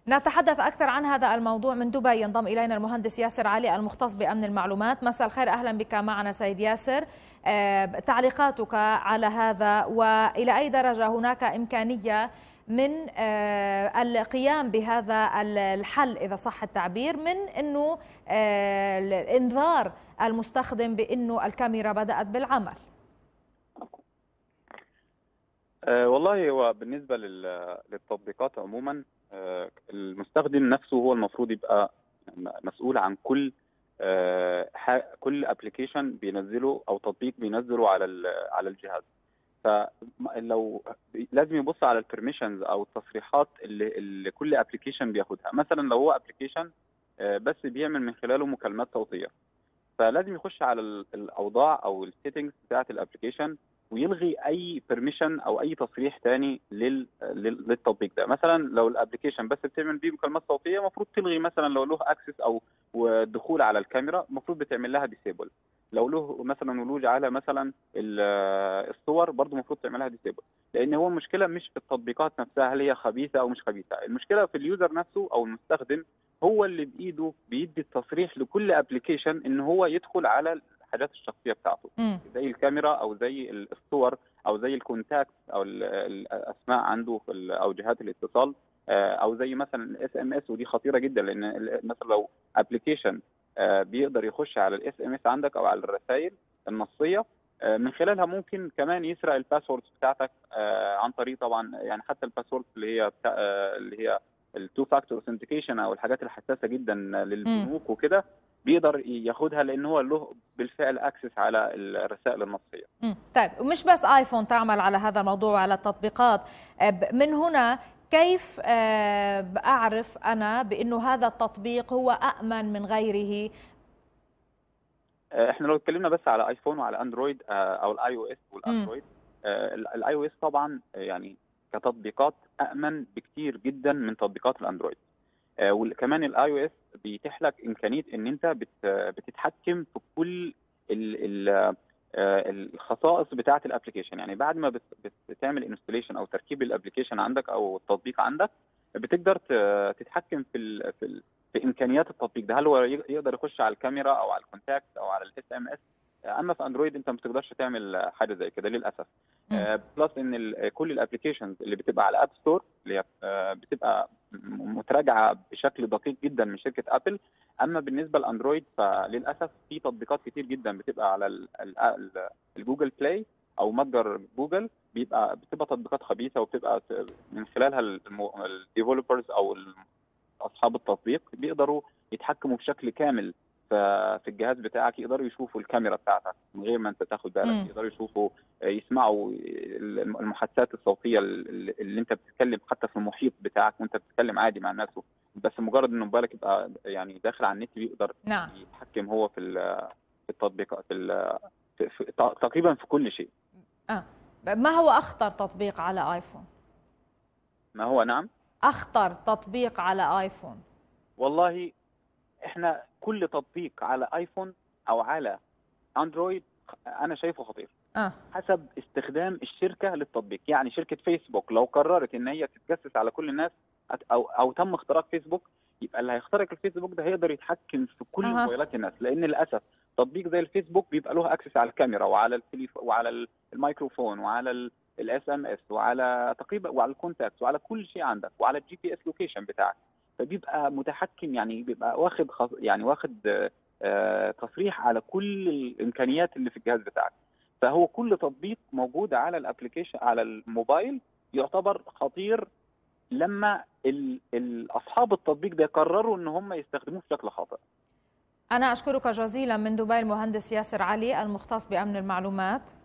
نتحدث أكثر عن هذا الموضوع من دبي ينضم إلينا المهندس ياسر علي المختص بأمن المعلومات مساء الخير أهلا بك معنا سيد ياسر تعليقاتك على هذا وإلى أي درجة هناك إمكانية من القيام بهذا الحل إذا صح التعبير من أنه إنذار المستخدم بأنه الكاميرا بدأت بالعمل أه والله هو بالنسبه للتطبيقات عموما أه المستخدم نفسه هو المفروض يبقى مسؤول عن كل أه كل ابلكيشن بينزله او تطبيق بينزله على على الجهاز فلو لازم يبص على البرميشنز او التصريحات اللي, اللي كل ابلكيشن بياخدها مثلا لو هو ابلكيشن بس بيعمل من خلاله مكالمات صوتيه فلازم يخش على الاوضاع او السيتنجز بتاعه الابلكيشن ويلغي اي بيرميشن او اي تصريح تاني لل... للتطبيق ده مثلا لو الابلكيشن بس بتعمل بيه مكالمات صوتيه المفروض تلغي مثلا لو له اكسس او دخول على الكاميرا المفروض بتعمل لها ديسيبل لو له مثلا ولوج على مثلا الصور برضه المفروض تعملها ديسيبل لان هو المشكله مش في التطبيقات نفسها هل هي خبيثه او مش خبيثه المشكله في اليوزر نفسه او المستخدم هو اللي بايده بيدي التصريح لكل ابلكيشن ان هو يدخل على الحاجات الشخصيه بتاعته م. زي الكاميرا او زي الصور او زي الكونتاكت او الاسماء عنده في او جهات الاتصال او زي مثلا الاس ام اس ودي خطيره جدا لان مثلا لو ابلكيشن بيقدر يخش على الاس ام اس عندك او على الرسائل النصيه من خلالها ممكن كمان يسرق الباسورد بتاعتك عن طريق طبعا يعني حتى الباسورد اللي هي بتاع اللي هي التو فاكتور اوثنتيكيشن او الحاجات الحساسه جدا للبنوك وكده بيقدر ياخدها لان هو له بالفعل اكسس على الرسائل النصيه. مم. طيب ومش بس ايفون تعمل على هذا الموضوع وعلى التطبيقات من هنا كيف اعرف انا بانه هذا التطبيق هو امن من غيره؟ احنا لو اتكلمنا بس على ايفون وعلى اندرويد او الاي او اس والاندرويد الاي او اس طبعا يعني كتطبيقات امن بكتير جدا من تطبيقات الاندرويد. وكمان الاي او اس بيتيح لك امكانيه ان انت بتتحكم في كل ال ال الخصائص بتاعه الابلكيشن يعني بعد ما بتعمل انستليشن او تركيب الابلكيشن عندك او التطبيق عندك بتقدر تتحكم في ال في, ال في امكانيات التطبيق ده هل هو يقدر يخش على الكاميرا او على الكونتاكت او على الاس ام اس اما في اندرويد انت ما بتقدرش تعمل حاجه زي كده للاسف بلس ان كل الابلكيشنز اللي بتبقى على اب ستور اللي هي بتبقى متراجعه بشكل دقيق جدا من شركه ابل اما بالنسبه لاندرويد فللاسف في تطبيقات كتير جدا بتبقى على الجوجل بلاي او متجر جوجل بيبقى بتبقى تطبيقات خبيثه وبتبقى من خلالها الديفلوبرز او اصحاب التطبيق بيقدروا يتحكموا بشكل كامل في الجهاز بتاعك يقدروا يشوفوا الكاميرا بتاعتك من غير ما انت تاخد بالك يقدروا يشوفوا يسمعوا المحادثات الصوتيه اللي انت بتتكلم حتى في المحيط بتاعك وانت بتتكلم عادي مع الناس بس مجرد انه موبايلك يبقى يعني داخل على النت بيقدر نعم. يتحكم هو في في التطبيقات في, في, في تقريبا في كل شيء اه ما هو اخطر تطبيق على ايفون ما هو نعم اخطر تطبيق على ايفون والله احنا كل تطبيق على ايفون او على اندرويد انا شايفه خطير آه. حسب استخدام الشركه للتطبيق يعني شركه فيسبوك لو قررت ان هي تتجسس على كل الناس او او تم اختراق فيسبوك يبقى اللي هيخترق الفيسبوك ده هيقدر يتحكم في كل أه. موبايلات الناس لان للاسف تطبيق زي الفيسبوك بيبقى له اكسس على الكاميرا وعلى التليف... وعلى الميكروفون وعلى الاس ام اس وعلى تقريبا وعلى الكونتاكت وعلى كل شيء عندك وعلى الجي بي اس لوكيشن بتاعك فبيبقى متحكم يعني بيبقى واخد خص... يعني واخد آه تصريح على كل الامكانيات اللي في الجهاز بتاعك فهو كل تطبيق موجود على الابلكيشن على الموبايل يعتبر خطير لما ال... ال... اصحاب التطبيق ده يقرروا ان هم يستخدموه بشكل خاطئ انا اشكرك جزيلا من دبي المهندس ياسر علي المختص بامن المعلومات